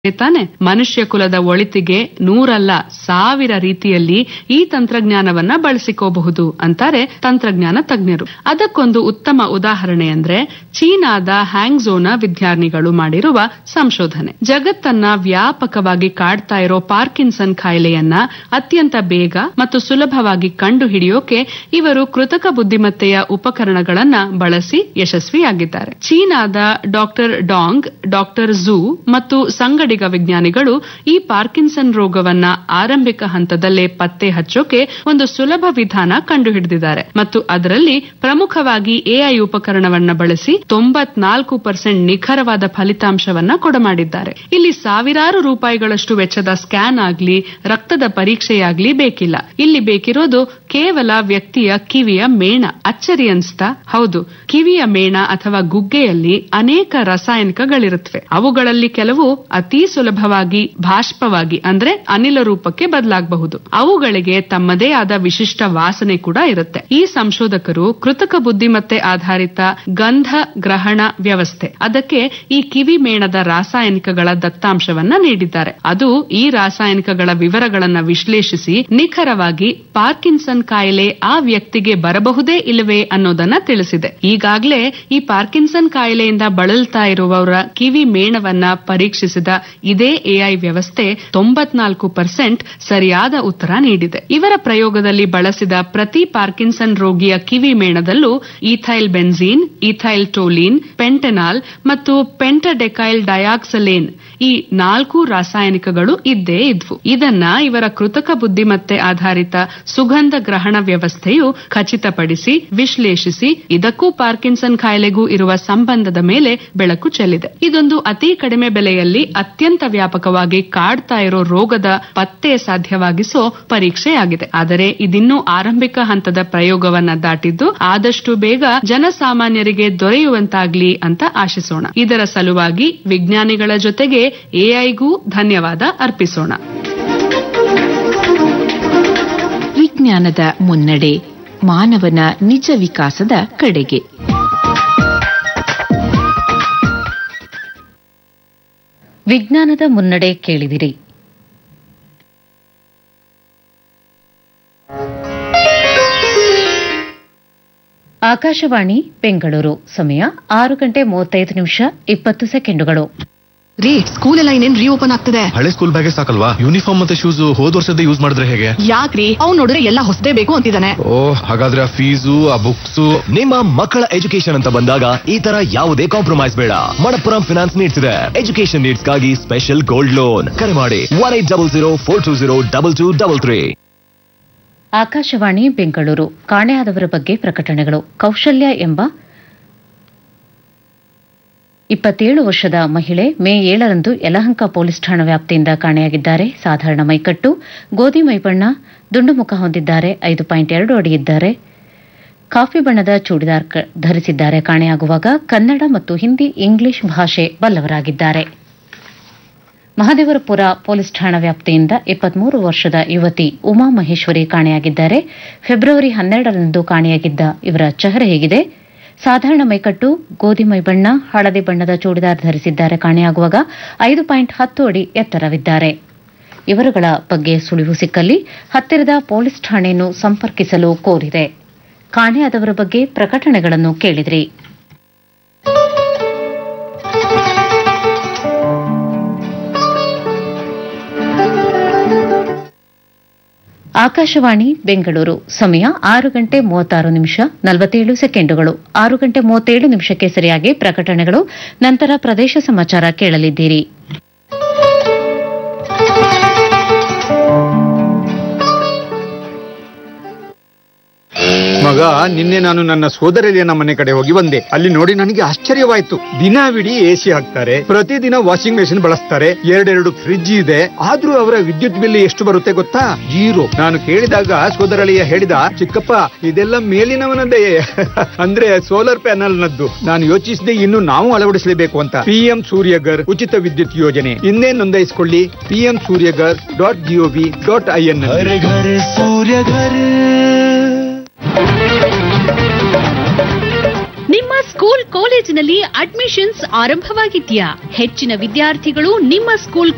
ತಾನೆ ಮನುಷ್ಯ ಕುಲದ ಒಳಿತಿಗೆ ನೂರಲ್ಲ ಸಾವಿರ ರೀತಿಯಲ್ಲಿ ಈ ತಂತ್ರಜ್ಞಾನವನ್ನ ಬಳಸಿಕೋಬಹುದು ಅಂತಾರೆ ತಂತ್ರಜ್ಞಾನ ತಜ್ಞರು ಅದಕ್ಕೊಂದು ಉತ್ತಮ ಉದಾಹರಣೆ ಅಂದ್ರೆ ಚೀನಾದ ಹ್ಯಾಂಗ್ಝೋನ ವಿಜ್ಞಾನಿಗಳು ಮಾಡಿರುವ ಸಂಶೋಧನೆ ಜಗತ್ತನ್ನ ವ್ಯಾಪಕವಾಗಿ ಕಾಡ್ತಾ ಇರೋ ಪಾರ್ಕಿನ್ಸನ್ ಕಾಯಿಲೆಯನ್ನ ಅತ್ಯಂತ ಬೇಗ ಮತ್ತು ಸುಲಭವಾಗಿ ಕಂಡು ಹಿಡಿಯೋಕೆ ಇವರು ಕೃತಕ ಬುದ್ಧಿಮತ್ತೆಯ ಉಪಕರಣಗಳನ್ನ ಬಳಸಿ ಯಶಸ್ವಿಯಾಗಿದ್ದಾರೆ ಚೀನಾದ ಡಾಕ್ಟರ್ ಡಾಂಗ್ ಡಾಕ್ಟರ್ ಝೂ ಮತ್ತು ಸಂಗಡಿಗ ವಿಜ್ಞಾನಿಗಳು ಈ ಪಾರ್ಕಿನ್ಸನ್ ರೋಗವನ್ನ ಆರಂಭಿಕ ಹಂತದಲ್ಲೇ ಪತ್ತೆ ಹಚ್ಚೋಕೆ ಒಂದು ಸುಲಭ ವಿಧಾನ ಕಂಡುಹಿಡಿದಿದ್ದಾರೆ ಮತ್ತು ಅದರಲ್ಲಿ ಪ್ರಮುಖವಾಗಿ ಎಐ ಉಪಕರಣವನ್ನ ಬಳಸಿ ತೊಂಬತ್ನಾಲ್ಕು ಪರ್ಸೆಂಟ್ ನಿಖರವಾದ ಫಲಿತಾಂಶವನ್ನ ಕೊಡಮಾಡಿದ್ದಾರೆ ಇಲ್ಲಿ ಸಾವಿರಾರು ರೂಪಾಯಿಗಳಷ್ಟು ವೆಚ್ಚದ ಸ್ಕ್ಯಾನ್ ಆಗ್ಲಿ ರಕ್ತದ ಪರೀಕ್ಷೆಯಾಗ್ಲಿ ಬೇಕಿಲ್ಲ ಇಲ್ಲಿ ಬೇಕಿರೋದು ಕೇವಲ ವ್ಯಕ್ತಿಯ ಕಿವಿಯ ಮೇಣ ಅಚ್ಚರಿ ಅನ್ಸ್ತಾ ಹೌದು ಕಿವಿಯ ಮೇಣ ಅಥವಾ ಗುಗ್ಗೆಯಲ್ಲಿ ಅನೇಕ ರಾಸಾಯನಿಕಗಳಿರುತ್ತವೆ ಅವುಗಳಲ್ಲಿ ಕೆಲವು ಅತಿ ಸುಲಭವಾಗಿ ಬಾಷ್ಪವಾಗಿ ಅಂದ್ರೆ ಅನಿಲ ರೂಪಕ್ಕೆ ಬದಲಾಗಬಹುದು ಅವುಗಳಿಗೆ ತಮ್ಮದೇ ಆದ ವಿಶಿಷ್ಟ ವಾಸನೆ ಕೂಡ ಇರುತ್ತೆ ಈ ಸಂಶೋಧಕರು ಕೃತಕ ಬುದ್ಧಿಮತ್ತೆ ಆಧಾರಿತ ಗಂಧ ಗ್ರಹಣ ವ್ಯವಸ್ಥೆ ಅದಕ್ಕೆ ಈ ಕಿವಿ ಮೇಣದ ರಾಸಾಯನಿಕಗಳ ದತ್ತಾಂಶವನ್ನ ನೀಡಿದ್ದಾರೆ ಅದು ಈ ರಾಸಾಯನಿಕಗಳ ವಿವರಗಳನ್ನ ವಿಶ್ಲೇಷಿಸಿ ನಿಖರವಾಗಿ ಪಾರ್ಕಿನ್ಸನ್ ಕಾಯಿಲೆ ಆ ವ್ಯಕ್ತಿಗೆ ಬರಬಹುದೇ ಇಲ್ಲವೇ ಅನ್ನೋದನ್ನ ತಿಳಿಸಿದೆ ಈಗಾಗಲೇ ಈ ಪಾರ್ಕಿನ್ಸನ್ ಕಾಯಿಲೆಯಿಂದ ಬಳಲ್ತಾ ಇರುವವರ ಕಿವಿ ಮೇಣವನ್ನ ಪರೀಕ್ಷಿಸಿದ ಇದೇ ಎಐ ವ್ಯವಸ್ಥೆ ತೊಂಬತ್ನಾಲ್ಕು ಪರ್ಸೆಂಟ್ ಸರಿಯಾದ ಉತ್ತರ ನೀಡಿದೆ ಇವರ ಪ್ರಯೋಗದಲ್ಲಿ ಬಳಸಿದ ಪ್ರತಿ ಪಾರ್ಕಿನ್ಸನ್ ರೋಗಿಯ ಕಿವಿ ಮೇಣದಲ್ಲೂ ethyl benzene ethyl toluene pentanol ಮತ್ತು ಪೆಂಟಡೆಕೈಲ್ ಡಯಾಕ್ಸಲೇನ್ ಈ ನಾಲ್ಕು ರಾಸಾಯನಿಕಗಳು ಇದ್ದೇ ಇದ್ವು ಇದನ್ನ ಇವರ ಕೃತಕ ಬುದ್ಧಿಮತ್ತೆ ಆಧಾರಿತ ಸುಗಂಧ ಗ್ರಹಣ ವ್ಯವಸ್ಥೆಯು ಖಚಿತಪಡಿಸಿ ವಿಶ್ಲೇಷಿಸಿ ಇದಕ್ಕೂ ಪಾರ್ಕಿನ್ಸನ್ ಕಾಯಿಲೆಗೂ ಇರುವ ಸಂಬಂಧದ ಮೇಲೆ ಬೆಳಕು ಚೆಲ್ಲಿದೆ ಇದೊಂದು ಅತಿ ಕಡಿಮೆ ಬೆಲೆಯಲ್ಲಿ ಅತ್ಯಂತ ವ್ಯಾಪಕವಾಗಿ ಕಾಡ್ತಾ ಇರೋ ರೋಗದ ಪತ್ತೆ ಸಾಧ್ಯವಾಗಿಸೋ ಪರೀಕ್ಷೆಯಾಗಿದೆ ಆದರೆ ಇದಿನ್ನೂ ಆರಂಭಿಕ ಹಂತದ ಪ್ರಯೋಗವನ್ನ ದಾಟಿದ್ದು ಆದಷ್ಟು ಬೇಗ ಜನಸಾಮಾನ್ಯರಿಗೆ ದೊರೆಯುವಂತಾಗ್ಲಿ ಅಂತ ಆಶಿಸೋಣ ಇದರ ಸಲುವಾಗಿ ವಿಜ್ಞಾನಿಗಳ ಜೊತೆಗೆ ಎಐಗೂ ಧನ್ಯವಾದ ಅರ್ಪಿಸೋಣ ವಿಜ್ಞಾನದ ಮುನ್ನಡೆ ಮಾನವನ ನಿಜ ವಿಕಾಸದ ಕಡೆಗೆ ವಿಜ್ಞಾನದ ಮುನ್ನಡೆ ಕೇಳಿದಿರಿ ಆಕಾಶವಾಣಿ ಬೆಂಗಳೂರು ಸಮಯ ಆರು ಗಂಟೆ ಮೂವತ್ತೈದು ನಿಮಿಷ ಇಪ್ಪತ್ತು ಸೆಕೆಂಡುಗಳು ರೀ ಸ್ಕೂಲ್ ಎಲ್ಲ ಇನ್ನೇನ್ ರೀಓಪನ್ ಆಗ್ತದೆ ಹಳೆ ಸ್ಕೂಲ್ ಬ್ಯಾಗೇ ಸಾಕಲ್ವಾ ಯೂನಿಫಾರ್ಮ್ ಮತ್ತೆ ಶೂಸ್ ಹೋದ್ ವರ್ಷದ ಯೂಸ್ ಮಾಡಿದ್ರೆ ಹೇಗೆ ಯಾಕ್ರಿ ಅವ್ನ್ ನೋಡಿದ್ರೆ ಎಲ್ಲ ಹೊಸದೇ ಬೇಕು ಅಂತಿದ್ದಾನೆ ಓ ಹಾಗಾದ್ರೆ ಆ ಫೀಸು ಆ ಬುಕ್ಸ್ ನಿಮ್ಮ ಮಕ್ಕಳ ಎಜುಕೇಶನ್ ಅಂತ ಬಂದಾಗ ಈ ತರ ಯಾವುದೇ ಕಾಂಪ್ರಮೈಸ್ ಬೇಡ ಮಣಪ್ಪುರಂ ಫಿನಾನ್ಸ್ ನೀಡ್ತಿದೆ ಎಜುಕೇಶನ್ ನೀಡ್ಸ್ಗಾಗಿ ಸ್ಪೆಷಲ್ ಗೋಲ್ಡ್ ಲೋನ್ ಕರೆ ಮಾಡಿ one eight double zero four two zero double two double three Akashvani Bengaluru ಕಾಣೆಯಾದವರ ಬಗ್ಗೆ ಪ್ರಕಟಣೆಗಳು ಕೌಶಲ್ಯ ಎಂಬ ಇಪ್ಪತ್ತೇಳು ವರ್ಷದ ಮಹಿಳೆ ಮೇ ಏಳರಂದು ಯಲಹಂಕ ಪೊಲೀಸ್ ಠಾಣಾ ವ್ಯಾಪ್ತಿಯಿಂದ ಕಾಣೆಯಾಗಿದ್ದಾರೆ ಸಾಧಾರಣ ಮೈಕಟ್ಟು ಗೋಧಿ ಮೈಬಣ್ಣ ದುಂಡು ಮುಖ ಹೊಂದಿದ್ದಾರೆ ಐದು ಪಾಯಿಂಟ್ ಎರಡು ಅಡಿ ಇದ್ದಾರೆ ಕಾಫಿ ಬಣ್ಣದ ಚೂಡಿದಾರ್ ಕ- ಧರಿಸಿದ್ದಾರೆ ಕಾಣೆಯಾಗುವಾಗ ಕನ್ನಡ ಮತ್ತು ಹಿಂದಿ ಇಂಗ್ಲಿಷ್ ಭಾಷೆ ಬಲ್ಲವರಾಗಿದ್ದಾರೆ ಮಹದೇವರಪುರ ಪೊಲೀಸ್ ಠಾಣಾ ವ್ಯಾಪ್ತಿಯಿಂದ ಇಪ್ಪತ್ಮೂರು ವರ್ಷದ ಯುವತಿ ಉಮಾ ಮಹೇಶ್ವರಿ ಕಾಣೆಯಾಗಿದ್ದಾರೆ ಫೆಬ್ರವರಿ ಹನ್ನೆರಡರಂದು ಕಾಣೆಯಾಗಿದ್ದ ಇವರ ಚೆಹರೆ ಹೇಗಿದೆ ಸಾಧಾರಣ ಮೈಕಟ್ಟು ಗೋಧಿ ಮೈಬಣ್ಣ ಹಳದಿ ಬಣ್ಣದ ಚೂಡಿದಾರ್ ಧರಿಸಿದ್ದಾರೆ ಕಾಣೆಯಾಗುವಾಗ ಐದು ಪಾಯಿಂಟ್ ಹತ್ತು ಅಡಿ ಎತ್ತರವಿದ್ದಾರೆ ಇವರುಗಳ ಬಗ್ಗೆ ಸುಳಿವು ಸಿಕ್ಕಲ್ಲಿ ಹತ್ತಿರದ ಪೊಲೀಸ್ ಠಾಣೆಯನ್ನು ಸಂಪರ್ಕಿಸಲು ಕೋರಿದೆ ಕಾಣೆಯಾದವರ ಬಗ್ಗೆ ಪ್ರಕಟಣೆಗಳನ್ನು ಕೇಳಿದ್ರಿ ಆಕಾಶವಾಣಿ ಬೆಂಗಳೂರು ಸಮಯ ಆರು ಗಂಟೆ ಮೂವತ್ತಾರು ನಿಮಿಷ ನಲವತ್ತೇಳು ಸೆಕೆಂಡುಗಳು ಆರು ಗಂಟೆ ಮೂವತ್ತೇಳು ನಿಮಿಷಕ್ಕೆ ಸರಿಯಾಗಿ ಪ್ರಕಟಣೆಗಳು ನಂತರ ಪ್ರದೇಶ ಸಮಾಚಾರ ಕೇಳಲಿದ್ದೀರಿ ಮಗ ನಿನ್ನೆ ನಾನು ನನ್ನ ಸೋದರಳಿಯನ ಮನೆ ಕಡೆ ಹೋಗಿ ಬಂದೆ ಅಲ್ಲಿ ನೋಡಿ ನನಗೆ ಆಶ್ಚರ್ಯವಾಯ್ತು ದಿನವಿಡೀ ಎಸಿ ಹಾಕ್ತಾರೆ ಪ್ರತಿದಿನ ವಾಷಿಂಗ್ ಮೆಷಿನ್ ಬಳಸ್ತಾರೆ ಎರಡೆರಡು ಫ್ರಿಡ್ಜ್ ಇದೆ ಆದ್ರೂ ಅವರ ವಿದ್ಯುತ್ ಬಿಲ್ ಎಷ್ಟು ಬರುತ್ತೆ ಗೊತ್ತಾ ಜೀರೋ ನಾನು ಕೇಳಿದಾಗ ಸೋದರಳಿಯ ಹೇಳಿದ ಚಿಕ್ಕಪ್ಪ ಇದೆಲ್ಲ ಮೇಲಿನವನದೇ ಅಂದ್ರೆ ಸೋಲಾರ್ ಪ್ಯಾನಲ್ ನದ್ದು ನಾನು ಯೋಚಿಸಿದೆ ಇನ್ನು ನಾವು ಅಳವಡಿಸಲೇಬೇಕು ಅಂತ ಪಿಎಂ ಸೂರ್ಯಗರ್ ಉಚಿತ ವಿದ್ಯುತ್ ಯೋಜನೆ ಇನ್ನೇ ನೋಂದಾಯಿಸಿಕೊಳ್ಳಿ PM Suryaghar dot G O V dot I school ಕಾಲೇಜಿನಲ್ಲಿ ಅಡ್ಮಿಷನ್ಸ್ ಆರಂಭವಾಗಿದ್ಯಾ ಹೆಚ್ಚಿನ ವಿದ್ಯಾರ್ಥಿಗಳು ನಿಮ್ಮ ಸ್ಕೂಲ್